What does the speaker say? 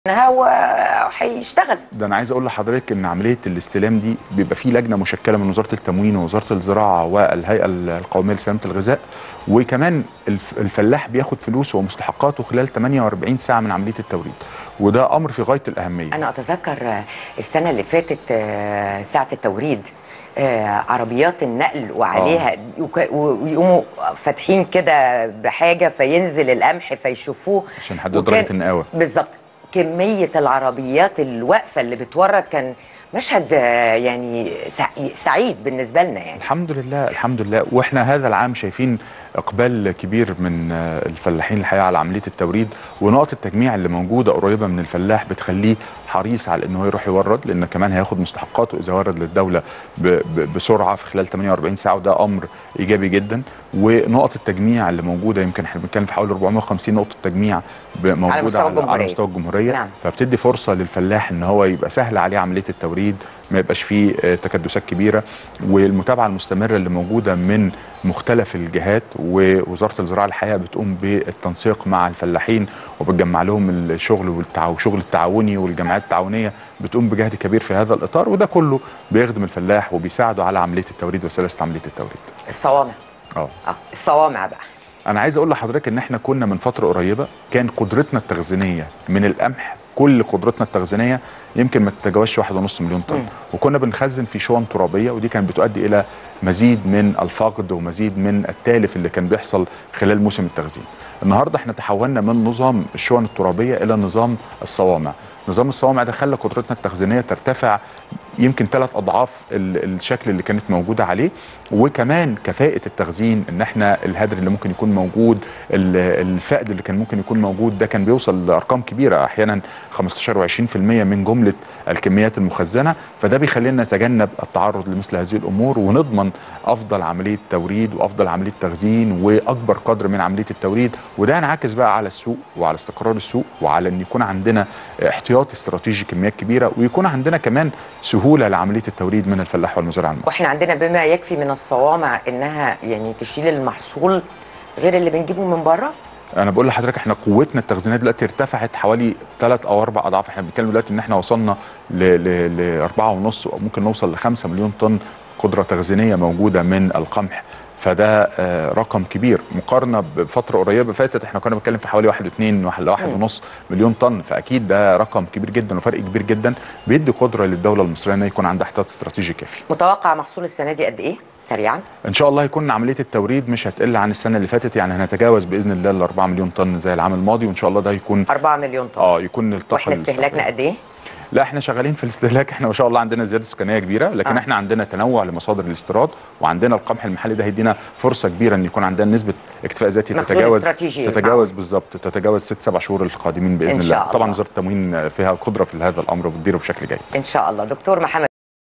هو هيشتغل ده انا عايز اقول لحضرتك ان عمليه الاستلام دي بيبقى في لجنه مشكله من وزاره التموين ووزاره الزراعه والهيئه القوميه لسلامه الغذاء وكمان الف- الفلاح بياخد فلوسه ومستحقاته خلال 48 ساعه من عمليه التوريد وده امر في غايه الاهميه انا اتذكر السنه اللي فاتت آه، ساعه التوريد آه، عربيات النقل وعليها وك- ويقوموا فاتحين كده بحاجه فينزل القمح فيشوفوه عشان يحددوا وكان- درجه النقاوه بالظبط كميه العربيات الواقفه اللي بتورد كان مشهد آه، يعني سع- سعيد بالنسبه لنا يعني الحمد لله الحمد لله واحنا هذا العام شايفين اقبال كبير من آه، الفلاحين الحقيقه على عمليه التوريد ونقط التجميع اللي موجوده قريبه من الفلاح بتخليه حريص على ان هو يروح يورد لان كمان هياخد مستحقاته اذا ورد للدوله ب- ب- بسرعه في خلال 48 ساعه وده امر ايجابي جدا ونقط التجميع اللي موجوده يمكن احنا بنتكلم في حوالي 450 نقطه تجميع ب- موجوده مستوى على, على الجمهورية. مستوى الجمهوريه نعم. فبتدي فرصه للفلاح ان هو يبقى سهل عليه عمليه التوريد ما يبقاش فيه آه، تكدسات كبيره والمتابعه المستمره اللي موجوده من مختلف الجهات ووزاره الزراعه الحقيقه بتقوم بالتنسيق مع الفلاحين وبتجمع لهم الشغل والتعاون الشغل التعاوني والجمعيات التعاونيه بتقوم بجهد كبير في هذا الاطار وده كله بيخدم الفلاح وبيساعده على عمليه التوريد وسلاسه عمليه التوريد. الصوامع اه اه الصوامع بقى انا عايز اقول لحضرتك ان احنا كنا من فتره قريبه كان قدرتنا التخزينيه من القمح كل قدرتنا التخزينيه يمكن ما تتجاوزش واحد ونص مليون طن مم. وكنا بنخزن في شون ترابيه ودي كانت بتؤدي الى مزيد من الفقد ومزيد من التالف اللي كان بيحصل خلال موسم التخزين النهارده احنا تحولنا من نظام الشون الترابيه الى نظام الصوامع نظام الصوامع ده خلى قدرتنا التخزينيه ترتفع يمكن ثلاث اضعاف ال- الشكل اللي كانت موجوده عليه وكمان كفاءه التخزين ان احنا الهدر اللي ممكن يكون موجود ال- الفقد اللي كان ممكن يكون موجود ده كان بيوصل لارقام كبيره احيانا 15 و20% من جمله الكميات المخزنه فده بيخلينا نتجنب التعرض لمثل هذه الامور ونضمن افضل عمليه توريد وافضل عمليه تخزين واكبر قدر من عمليه التوريد وده ينعكس بقى على السوق وعلى استقرار السوق وعلى ان يكون عندنا احتياطي استراتيجي كميات كبيره ويكون عندنا كمان سهوله لعمليه التوريد من الفلاح والمزارع المصري واحنا عندنا بما يكفي من الصوامع انها يعني تشيل المحصول غير اللي بنجيبه من بره انا بقول لحضرتك احنا قوتنا التخزينيه دلوقتي ارتفعت حوالي ثلاث او اربع اضعاف احنا بنتكلم دلوقتي ان احنا وصلنا ل ل- لاربعه ونص او ممكن نوصل ل 5 مليون طن قدره تخزينيه موجوده من القمح فده آه، رقم كبير مقارنه بفتره قريبه فاتت احنا كنا بنتكلم في حوالي 1 2 1 واحد مم. ونص مليون طن فاكيد ده رقم كبير جدا وفرق كبير جدا بيدي قدره للدوله المصريه ان يكون عندها احتياط استراتيجي كافي متوقع محصول السنه دي قد ايه سريعا ان شاء الله يكون عمليه التوريد مش هتقل عن السنه اللي فاتت يعني هنتجاوز باذن الله ال 4 مليون طن زي العام الماضي وان شاء الله ده يكون 4 مليون طن اه يكون الطاقه واحنا استهلاكنا الاستيعابية. قد ايه لا احنا شغالين في الاستهلاك احنا ما شاء الله عندنا زياده سكانيه كبيره لكن آه. آه. احنا عندنا تنوع لمصادر الاستيراد وعندنا القمح المحلي ده هيدينا فرصه كبيره ان يكون عندنا نسبه اكتفاء ذاتي مخزون تتجاوز استراتيجي تتجاوز بالظبط تتجاوز ست سبع شهور القادمين باذن إن الله شاء الله. طبعا وزاره التموين فيها قدره في هذا الامر وبتديره بشكل جيد ان شاء الله دكتور محمد